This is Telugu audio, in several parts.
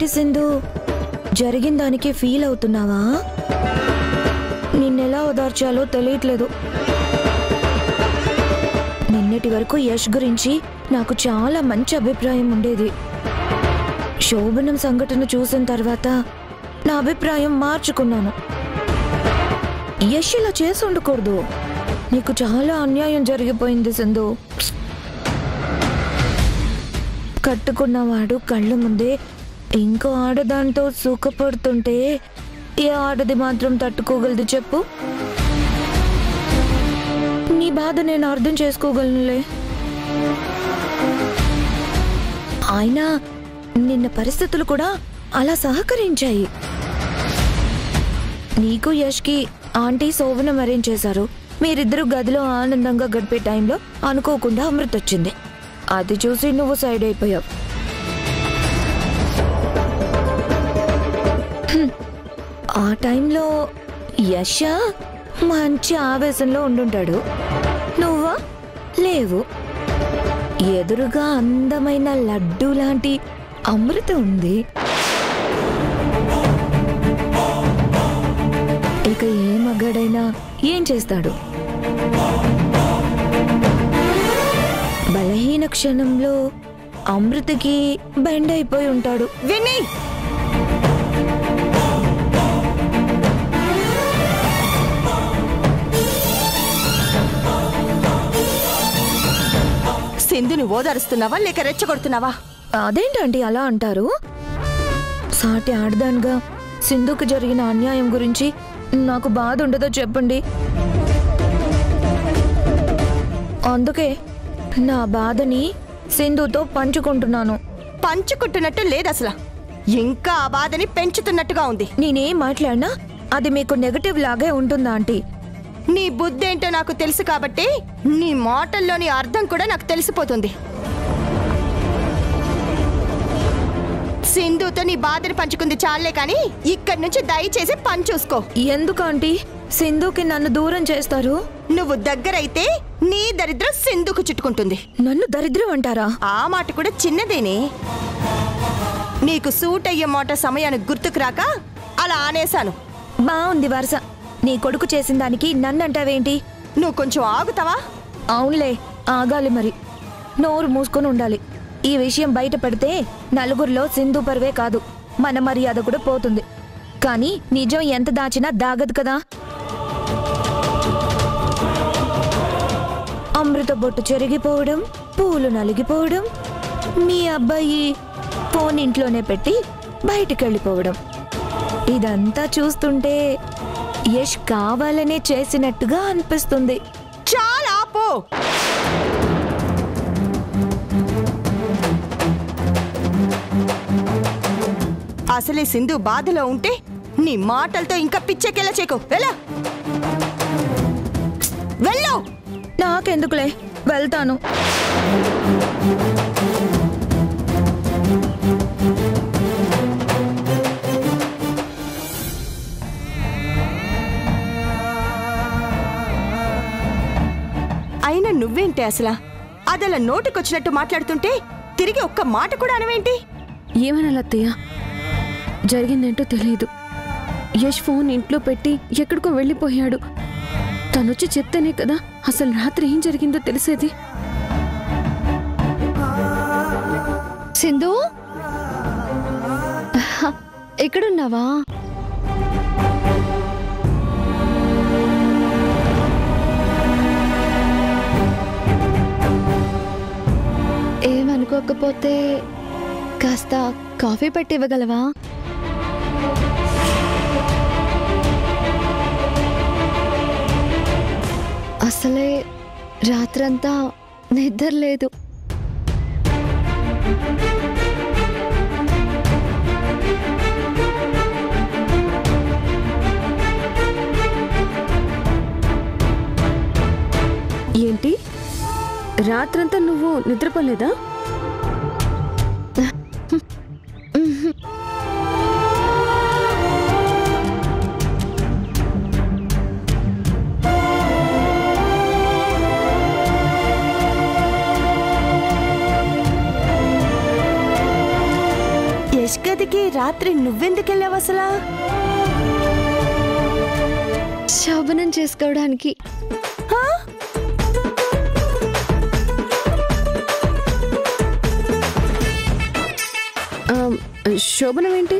ఏంటి సింధు జరిగిన దానికి ఫీల్ అవుతున్నావా నిన్నెలా ఓదార్చాలో తెలియట్లేదు నిన్నటి వరకు యష్ గురించి నాకు చాలా మంచి అభిప్రాయం ఉండేది శోభనం సంఘటన చూసిన తర్వాత నా అభిప్రాయం మార్చుకున్నాను యష్ ఇలా చేసి ఉండకూడదు నీకు చాలా అన్యాయం జరిగిపోయింది సింధు కట్టుకున్నవాడు కళ్ళ ముందే ఇంకో ఆడదాంతో సుఖపడుతుంటే ఏ ఆడది మాత్రం తట్టుకోగలదు చెప్పు నీ బాధ నేను అర్థం చేసుకోగలనులే అయినా నిన్న పరిస్థితులు కూడా అలా సహకరించాయి నీకు యష్కి ఆంటీ శోభనం అరేంజ్ చేశారు మీరిద్దరు గదిలో ఆనందంగా గడిపే టైంలో అనుకోకుండా అమృత్ వచ్చింది అది చూసి నువ్వు సైడ్ అయిపోయావు హ్మ్. ఆ టైంలో యశ మంచి ఆవేశంలో ఉండుంటాడు నువ్వా లేవు ఎదురుగా అందమైన లడ్డు లాంటి అమృత ఉంది ఇక ఏ మగాడైనా ఏం చేస్తాడు బలహీన క్షణంలో అమృతకి బెండ్ అయిపోయి ఉంటాడు విని సింధుని ఓదారుస్తున్నావా లేక రెచ్చగొడుతున్నావా అదేంటండి అలా అంటారు సాటి ఆడదానిగా సింధుకు జరిగిన అన్యాయం గురించి నాకు బాధ ఉండదో చెప్పండి అందుకే నా బాధని సింధుతో పంచుకుంటున్నాను పంచుకుంటున్నట్టు లేదు అసలు ఇంకా ఆ బాధని పెంచుతున్నట్టుగా ఉంది నేనేం మాట్లాడినా అది మీకు నెగటివ్ లాగే ఉంటుందా ఆంటీ నీ బుద్ధేంటో నాకు తెలుసు కాబట్టి నీ మాటల్లోని అర్థం కూడా నాకు తెలిసిపోతుంది సింధుతో నీ బాధని పంచుకుంది చాలే కానీ ఇక్కడి నుంచి దయచేసి పని చూసుకో ఎందుకు ఆంటీ సింధుకి నన్ను దూరం చేస్తారు నువ్వు దగ్గరైతే నీ దరిద్రం సింధుకు చుట్టుకుంటుంది నన్ను దరిద్రం అంటారా ఆ మాట కూడా చిన్నదేనే నీకు సూట్ అయ్యే మాట సమయానికి గుర్తుకు రాక అలా ఆనేశాను బాగుంది వరుస నీ కొడుకు చేసిన దానికి నన్ను అంటావేంటి నువ్వు కొంచెం ఆగుతావా అవునులే ఆగాలి మరి నోరు మూసుకొని ఉండాలి ఈ విషయం బయట పెడితే నలుగురిలో సింధు పరువే కాదు మన మర్యాద కూడా పోతుంది కానీ నిజం ఎంత దాచినా దాగదు కదా అమృత బొట్టు చెరిగిపోవడం పూలు నలిగిపోవడం మీ అబ్బాయి ఫోన్ ఇంట్లోనే పెట్టి బయటికి వెళ్ళిపోవడం ఇదంతా చూస్తుంటే యష్ కావాలనే చేసినట్టుగా అనిపిస్తుంది చాలా ఆపు అసలే సింధు బాధలో ఉంటే నీ మాటలతో ఇంకా పిచ్చెక్కేలా చేకు వెళ్ళా వెళ్ళు నాకెందుకులే వెళ్తాను అయినా నువ్వేంటి అసలు అదలా నోటికొచ్చినట్టు మాట్లాడుతుంటే తిరిగి ఒక్క మాట కూడా అనవేంటి ఏమనాలి అత్తయ్య జరిగిందేంటో తెలియదు యష్ ఫోన్ ఇంట్లో పెట్టి ఎక్కడికో వెళ్ళిపోయాడు తనొచ్చి చెప్తేనే కదా అసలు రాత్రి ఏం జరిగిందో తెలిసేది సింధు హ, ఎక్కడున్నావా ఏమనుకోకపోతే కాస్త కాఫీ పెట్టి ఇవ్వగలవా అసలే రాత్రంతా నిద్ర లేదు ఏంటి రాత్రంతా నువ్వు నిద్రపోలేదా యష్ గదికి రాత్రి నువ్వెందుకెళ్ళావు అసలా శోభనం చేసుకోవడానికి ఆ, శోభనం ఏంటి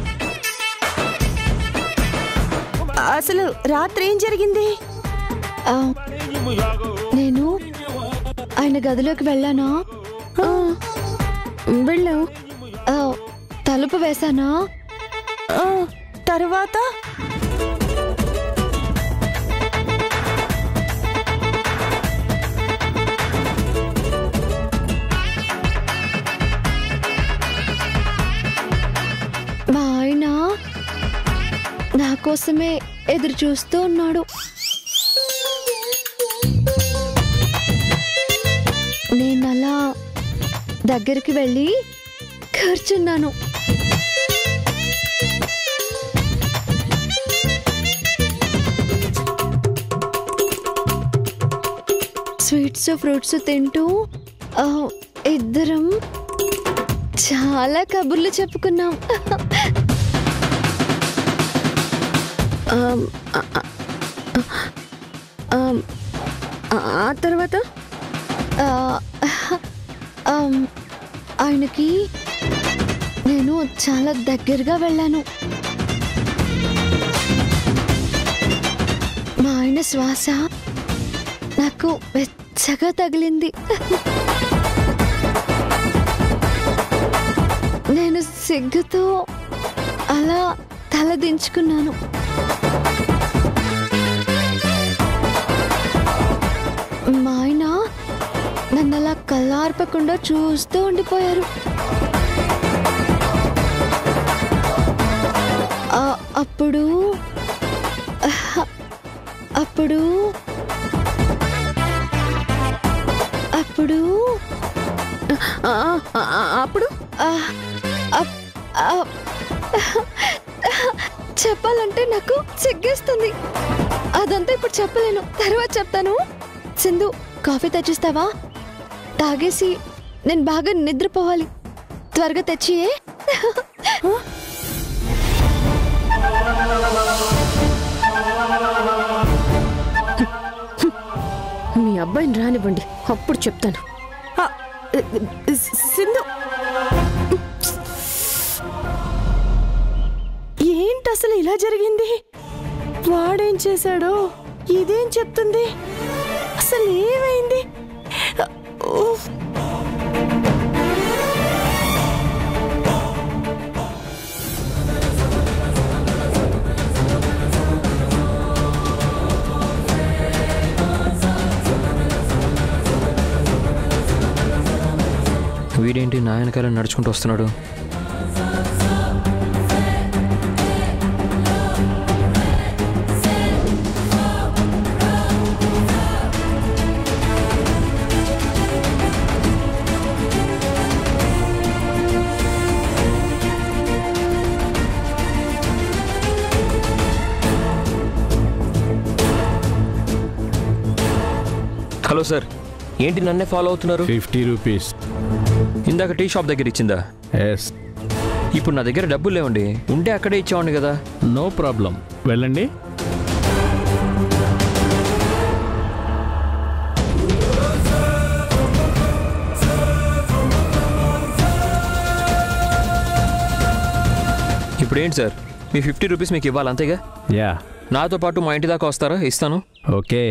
అసలు రాత్రి ఏం జరిగింది ఆ, నేను ఆయన గదిలోకి వెళ్ళానా ఆ, వెళ్ళావు ఆ, తలుపు వేశానా ఆ, తర్వాత మా ఆయన నా కోసమే ఎదురు చూస్తూ ఉన్నాడు నేను అలా దగ్గరికి వెళ్ళి కూర్చున్నాను స్వీట్స్ ఫ్రూట్స్ తింటూ ఆ, ఇద్దరం చాలా కబుర్లు చెప్పుకున్నాం ఆమ్, ఆ, ఆ, ఆమ్, ఆ, ఆ తర్వాత ఆ, ఆమ్, ఆయనకి నేను చాలా దగ్గరగా వెళ్ళాను మా ఆయన శ్వాస నాకు వెచ్చగా తగిలింది నేను సిగ్గుతో అలా తల దించుకున్నాను మా ఆయన నన్ను అలా కళ్ళార్పకుండా చూస్తూ ఉండిపోయారు ఆ, అప్పుడు అహ, అప్పుడు అప్పుడు ఆ, ఆ, ఆ, అప్పుడు ఆ, అప్- ఆ, చెప్పాలంటే నాకు సిగ్గేస్తుంది అదంతా ఇప్పుడు చెప్పలేను తర్వాత చెప్తాను సింధు కాఫీ తెచ్చిస్తావా తాగేసి నేను బాగా నిద్రపోవాలి త్వరగా తెచ్చియే మీ అబ్బాయిని రానివ్వండి అప్పుడు చెప్తాను ఆ, సి- సింధు ఏంటి అసలు ఇలా జరిగింది వాడేం చేశాడో ఇదేం చెప్తుంది అసలు ఏమైంది ఉఫ్. వీడేంటి నా వెనకాల నడుచుకుంటూ వస్తున్నాడు హలో సార్ ఏంటి నన్నే ఫాలో అవుతున్నారు ఫిఫ్టీ రూపీస్ ఇందాక టీ షాప్ దగ్గర ఇచ్చిందా ఎస్ ఇప్పుడు నా దగ్గర డబ్బులు లేవండి ఉంటే అక్కడే ఇచ్చేవాడిని కదా నో ప్రాబ్లం వెళ్ళండి ఇప్పుడు ఏంటి సార్ మీ ఫిఫ్టీ రూపీస్ మీకు ఇవ్వాలి అంతేగా యా నాతో పాటు మా ఇంటి దాకా వస్తారా ఇస్తాను ఓకే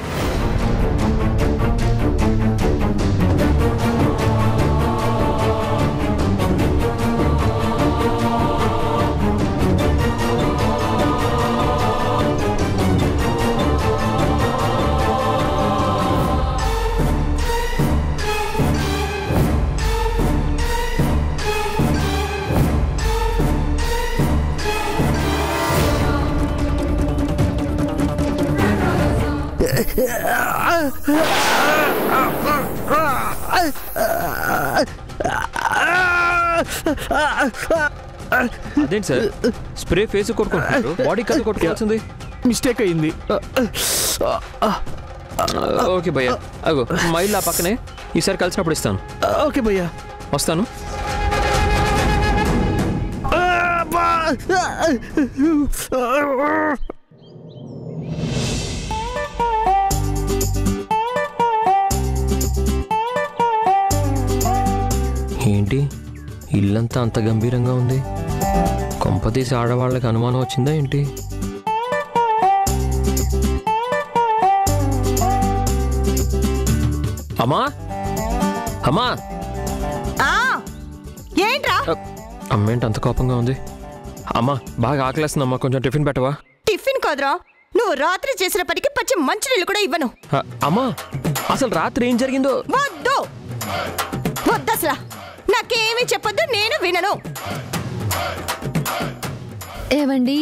అదేంటి సార్ స్ప్రే ఫేస్ కొట్టుకుంటున్నారు బాడీ కదా కొట్టుకోవాల్సింది మిస్టేక్ అయింది ఓకే భయ్య అగో మా ఇల్లు ఆ పక్కనే ఈసారి కలిసినప్పుడు ఇస్తాను ఓకే భయ్యా వస్తాను ఆ! ఏంటి ఇల్లంతా అంత గంభీరంగా ఉంది కొంపతీసి ఆడవాళ్ళకి అనుమానం వచ్చిందా ఏంటి అమ్మా అమ్మా ఆ ఏంట్రా అమ్మేంటి అంత కోపంగా ఉంది అమ్మా బాగా ఆకలేస్తుందమ్మా కొంచెం టిఫిన్ పెట్టవా టిఫిన్ కాదురా నువ్వు రాత్రి చేసిన పనికి పచ్చి మంచినీళ్ళు కూడా ఇవ్వను అ, అమ్మా అసలు రాత్రి ఏం జరిగిందో వద్దు వద్దసలా నాకేమీ చెప్పొద్దు నేను వినను ఏవండి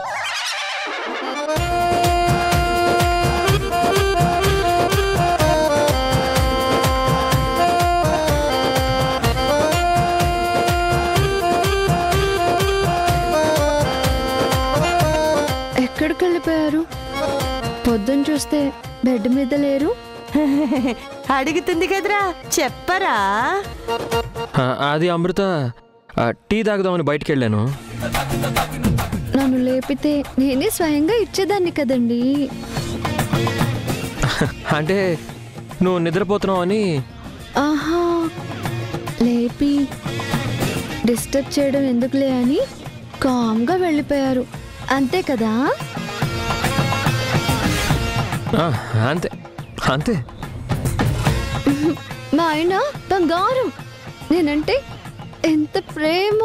ఎక్కడికి వెళ్ళిపోయారు పొద్దున్న చూస్తే బెడ్ మీద లేరు అడుగుతుంది కదరా చెప్పరా ఆ, అది అమృత ఆ, టీ తాగుదామని బయటికి వెళ్ళాను నన్ను లేపితే నేనే స్వయంగా ఇచ్చేదాన్ని కదండి అంటే నువ్వు నిద్రపోతున్నావు అని ఆహా లేపి డిస్టర్బ్ చేయడం ఎందుకులే అని కామ్గా వెళ్ళిపోయారు అంతే కదా ఆ, అంతే అంతే మా ఆయన బంగారం నేనంటే ఎంత ప్రేమో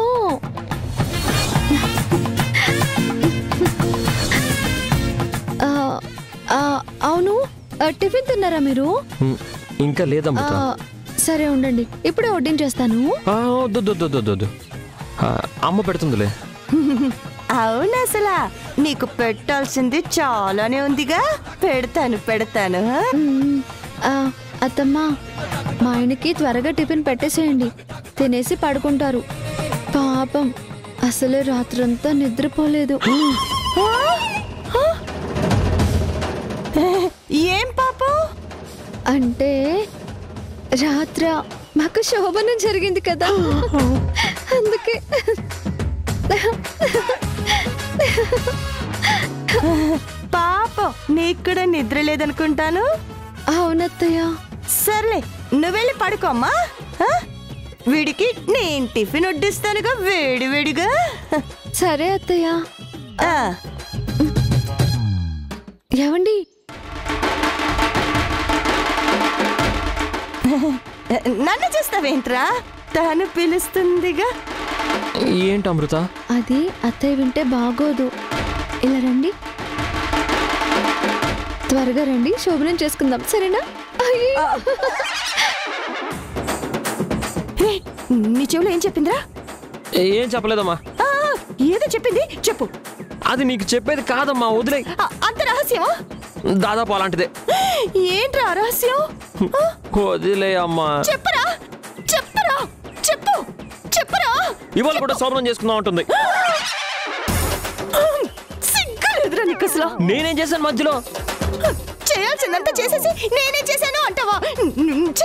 ఆ, ఆ, అవును ఆ, టిఫిన్ తిన్నారా మీరు ఉమ్, ఇంకా ఆ, లేదమ్మృత సరే ఉండండి ఇప్పుడే వడ్డించేస్తాను ఆ, వద్దు వద్దు, వద్దు వద్దు, వద్దు ఆ, అమ్మ పెడుతుందిలే అవును అసలా నీకు పెట్టాల్సింది చాలానే ఉందిగా పెడతాను పెడతాను హా? మ్మ్. ఆ, అత్తమ్మా మా ఆయనకి త్వరగా టిఫిన్ పెట్టేసేయండి తినేసి పడుకుంటారు పాపం అసలు రాత్రంతా నిద్రపోలేదు ఏం పాపం అంటే రాత్ర మాకు శోభనం జరిగింది కదా అందుకే పాపం నీకు కూడా నిద్ర లేదనుకుంటాను అవునత్తయ్య సర్లే నువ్వెళ్ళి పడుకోమ్మా హా? వీడికి నేను టిఫిన్ వడ్డిస్తానుగా వేడి వేడిగా సరే అత్తయ్య ఆ, ఏవండి నన్ను చూస్తావేంట్రా తను పిలుస్తుందిగా ఏంటి అమృత అది అత్తయ్య వింటే బాగోదు ఇలా రండి త్వరగా రండి శోభనం చేసుకుందాం సరేనా అయ్యో. హే, నీ చెవులో ఏం చెప్పిందిరా ఏం చెప్పలేదమ్మా ఆ, ఏదో చెప్పింది చెప్పు అది నీకు చెప్పేది కాదమ్మా వదిలే ఆ, అంత రహస్యమా దాదాపు అలాంటిదే ఏంట్రా రహస్యం ఆ, వదిలే అమ్మా చెప్పరా చెప్పరా చెప్పు చెప్పరా ఇవాళ కూడా శోభనం చేసుకుందాం ఉంటుంది సిగ్గులేదురా నీకు అసలు నేనేం చేశాను మధ్యలో చేయాల్సిందంతా చేసేసి నేనే చేశాను అంటావా ఛీ!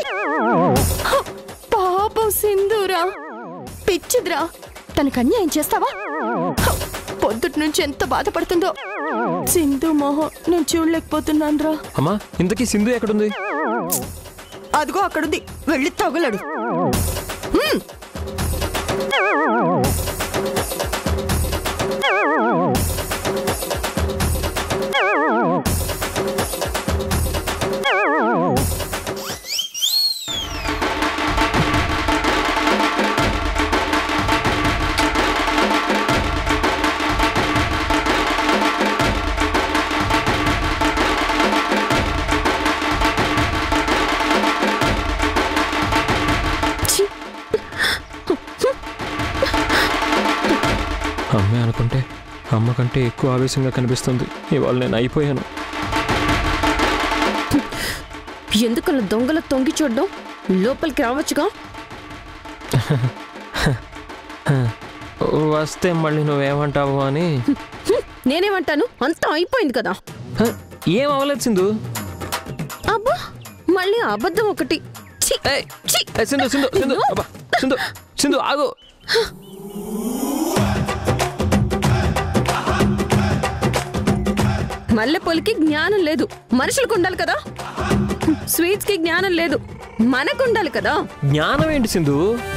పాపం సింధూరా పిచ్చిదిరా తనకు అన్యాయం చేస్తావా పొద్దుటి నుంచి ఎంత బాధపడుతుందో సింధు మొహం నేను చూడలేకపోతున్నాను రా అమ్మా ఇంతకీ సింధు ఎక్కడుంది అదిగో అక్కడుంది వెళ్ళి తగులడు హ్మ్. ఛీ! అమ్మే అనుకుంటే అమ్మ కంటే ఎక్కువ ఆవేశంగా కనిపిస్తుంది ఇవాళ నేను అయిపోయాను ఎందుకలా దొంగల తొంగి చూడడం లోపలికి రావచ్చుగా వస్తే మళ్ళీ నువ్వేమంటావు అని హ్మ్, నేనేమంటాను అంతా అయిపోయింది కదా హ, ఏం అవ్వలేదు సింధు అబ్బా మళ్ళీ అబద్ధం ఒకటి ఛీ, ఏయ్, ఛీ. ఏయ్, సింధు సింధు సింధు అబ్బా, సింధు సింధు ఆగు మల్లెపూలకి జ్ఞానం లేదు మనుషులకు ఉండాలి కదా స్వీట్స్ కి జ్ఞానం లేదు మనకు ఉండాలి కదా జ్ఞానం ఏంటి సింధు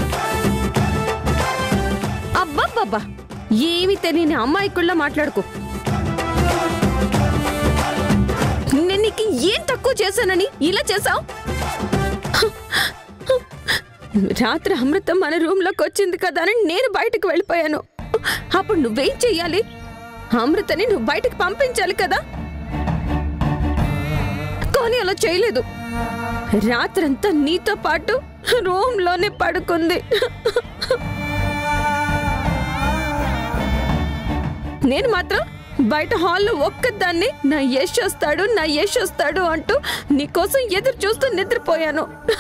అబ్బబ్బబ్బా ఏమి తెలియని అమ్మాయికుళ్ళ మాట్లాడుకో నేను నీకు ఏం తక్కువ చేశానని ఇలా చేసావు రాత్రి అమృతం మన రూమ్ లోకి వచ్చింది కదా అని నేను బయటకు వెళ్ళిపోయాను అప్పుడు నువ్వేం చెయ్యాలి అమృతని నువ్వు బయటకు పంపించాలి కదా కానీ అలా చేయలేదు రాత్రంతా నీతో పాటు రూమ్ లోనే పడుకుంది నేను మాత్రం బయట హాల్లో ఒక్కదాన్ని నా యశ్ వస్తాడు నా యశ్ వస్తాడు అంటూ నీకోసం ఎదురు చూస్తూ నిద్రపోయాను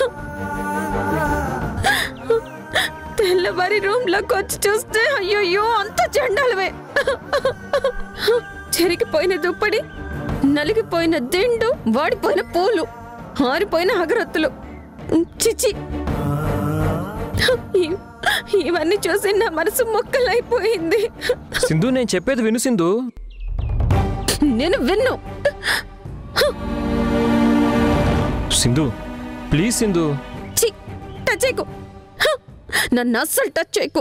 తెల్లవారి రూమ్ లోకి వచ్చి చూస్తే అయ్యోయ్యో అంత చండాలమే చెరిగిపోయిన దుప్పటి నలిగిపోయిన దిండు వాడిపోయిన పూలు ఆరిపోయిన అగరత్తులు చిచి ఇ- ఇవన్నీ చూసి నా మనసు మొక్కలైపోయింది సింధు నేను చెప్పేది విను సింధు నేను విన్ను సింధు ప్లీజ్ సింధు చి టచ్ చేయకు హ! నన్ను అస్సలు టచ్ చేయకు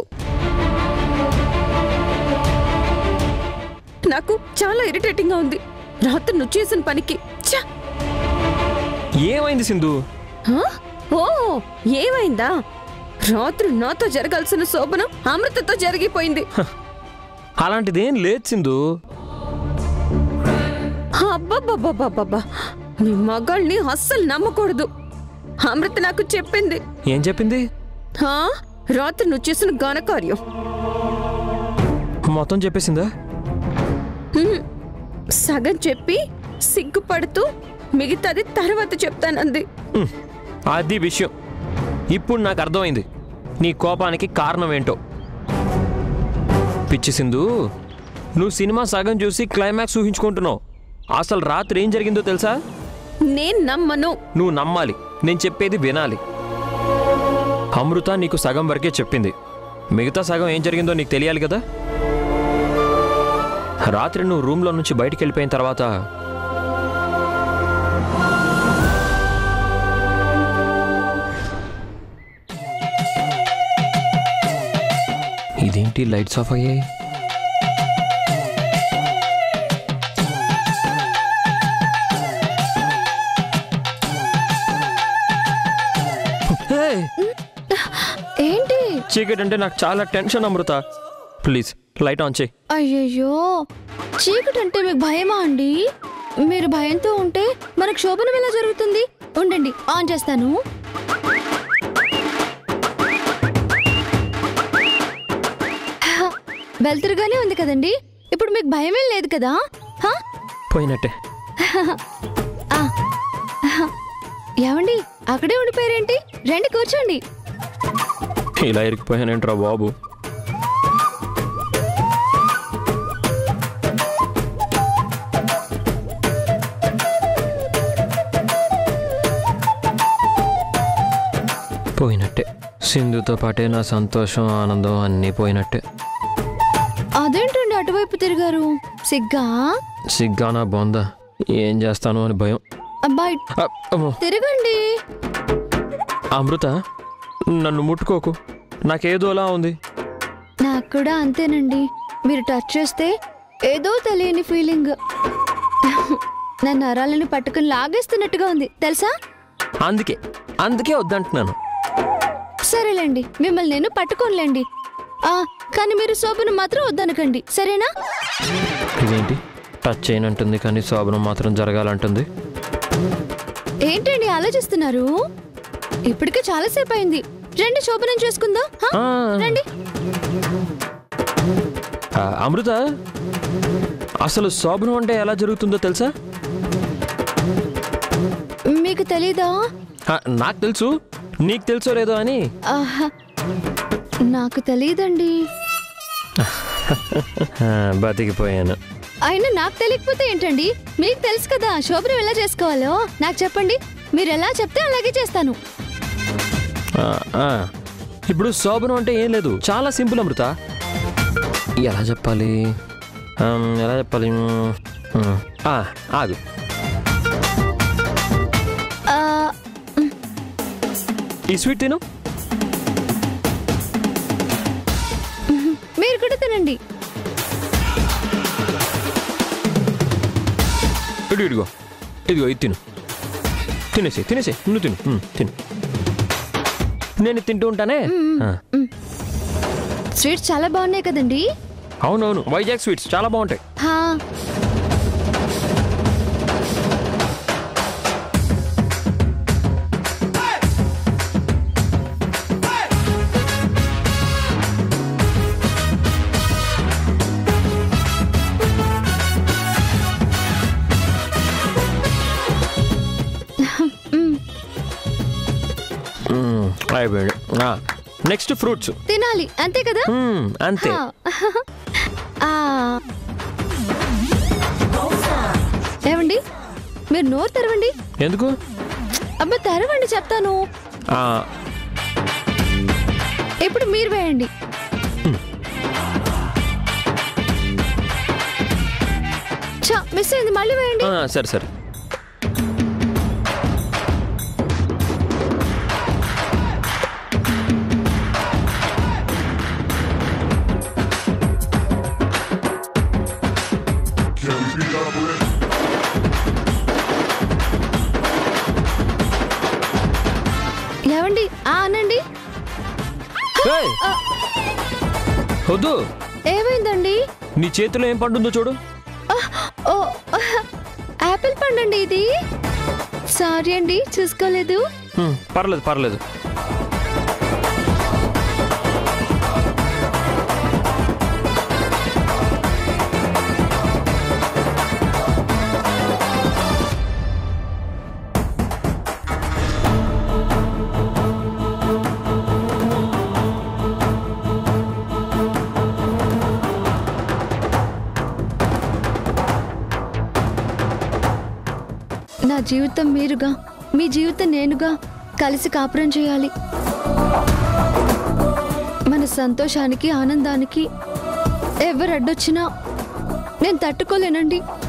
నాకు చాలా ఇరిటేటింగ్ గా ఉంది రాత్రి నువ్వు చేసిన పనికి ఛ! ఏమైంది సింధు హ? ఓ ఏమైందా రాత్రి నాతో జరగాల్సిన శోభనం అమృతతో జరిగిపోయింది అలాంటిదేం లేదు సింధు అబ్బబ్బబ్బబ్బబ్బా మీ మగాళ్ళని అస్సలు నమ్మకూడదు అమృత నాకు చెప్పింది ఏం చెప్పింది హా? రాత్రి నువ్వు చేసిన ఘనకార్యం మొత్తం చెప్పేసిందా హ్మ్. సగం చెప్పి సిగ్గుపడుతూ మిగతాది తర్వాత చెప్తానంది ఉమ్, అది విషయం ఇప్పుడు నాకు అర్థమైంది నీ కోపానికి కారణం ఏంటో పిచ్చి సింధు నువ్వు సినిమా సగం చూసి క్లైమాక్స్ ఊహించుకుంటున్నావు అసలు రాత్రి ఏం జరిగిందో తెలుసా నేను నమ్మను నువ్వు నమ్మాలి నేను చెప్పేది వినాలి అమృత నీకు సగం వరకే చెప్పింది మిగతా సగం ఏం జరిగిందో నీకు తెలియాలి కదా రాత్రి నువ్వు రూమ్లో నుంచి బయటికి వెళ్ళిపోయిన తర్వాత ఇదేంటి లైట్స్ ఆఫ్ అయ్యాయి హే! ఏంటి చీకటి అంటే నాకు చాలా tension Amrutha please light on చేయి అయ్యయ్యో చీకటి అంటే మీకు భయమా అండి మీరు భయంతో ఉంటే మనకు శోభనం ఎలా జరుగుతుంది ఉండండి ఆన్ చేస్తాను హ, వెలుతురుగానే ఉంది కదండి ఇప్పుడు మీకు భయమేం లేదు కదా హ? పోయినట్టే ఆ, హ. ఏమండి అక్కడే ఉండిపోయారేంటి రండి కూర్చోండి ఇలా ఇరికిపోయానేంట్రా బాబు పోయినట్టే సింధుతో పాటే నా సంతోషం ఆనందం అన్నీ పోయినట్టే అదేంటండి అటువైపు తిరిగారు సిగ్గా సిగ్గానా బొందా ఏం చేస్తాను అని భయం అబ్బాయి అ, అమ్మో. తిరగండి అమృత నన్ను ముట్టుకోకు నాకేదోలా ఉంది నాకు కూడా అంతేనండి మీరు టచ్ చేస్తే ఏదో తెలియని ఫీలింగ్ నా నరాలను పట్టుకుని లాగేస్తున్నట్టుగా ఉంది తెలుసా అందుకే అందుకే వద్దంటున్నాను సరేలేండి మిమ్మల్ని నేను పట్టుకోనులేండి ఆ కానీ మీరు శోభను మాత్రం వద్దనకండి సరేనా ఇదేంటి టచ్ చేయనంటుంది కానీ శోభనం మాత్రం జరగాలంటుంది ఏంటండి ఆలోచిస్తున్నారు ఇప్పటికే చాలాసేపు అయింది రండి శోభనం చేసుకుందాం హా? ఆ. రండి ఆ, అమృత అసలు శోభనం అంటే ఎలా జరుగుతుందో తెలుసా మీకు తెలీదా ఆ, నాకు తెలుసు నీకు తెలుసో లేదో అని ఆహా, నాకు తెలియదండి ఆ, బతికిపోయాను అయినా నాకు తెలియకపోతే ఏంటండి మీకు తెలుసు కదా శోభనం ఎలా చేసుకోవాలో నాకు చెప్పండి మీరు ఎలా చెప్తే అలాగే చేస్తాను ఆ, ఆ. ఇప్పుడు శోభనం అంటే ఏం లేదు చాలా సింపుల్ అమృత ఎలా చెప్పాలి ఆమ్, ఎలా చెప్పాలి మ్, ఉమ్, ఆ, ఆగు ఆ, ఈ స్వీట్ తిను మీరు కూడా తినండి ఇటు ఇదిగో ఇదిగో ఇది తిను తినేసి తినేసి నువ్వు తిను ఉమ్, తిను నేను తింటూ ఉంటానే ఆ, స్వీట్స్ చాలా బాగున్నాయి కదండి అవునవును వైజాగ్ స్వీట్స్ చాలా బాగుంటాయి హా ఉమ్, అయిపోయాడు నెక్స్ట్ ఫ్రూట్స్ తినాలి అంతే కదా అంతే హా. ఆ. ఏమండి మీరు నోరు తెరవండి ఎందుకు అబ్బా తెరవండి చెప్తాను ఆ, ఇప్పుడు మీరు వేయండి చా మిస్ అయింది మళ్ళీ వేయండి ఆ, సరే సరే ఏమండి ఆ అనండి ఏయ్! వద్దు ఏమైందండి నీ చేతిలో ఏం పండుందో చూడు ఆ, ఓ యాపిల్ పండండి ఇది సారీ అండి చూసుకోలేదు ఉమ్, పర్లేదు పర్లేదు నా జీవితం మీరుగా మీ జీవితం నేనుగా కలిసి కాపురం చేయాలి మన సంతోషానికి ఆనందానికి ఎవరు అడ్డొచ్చినా నేను తట్టుకోలేనండి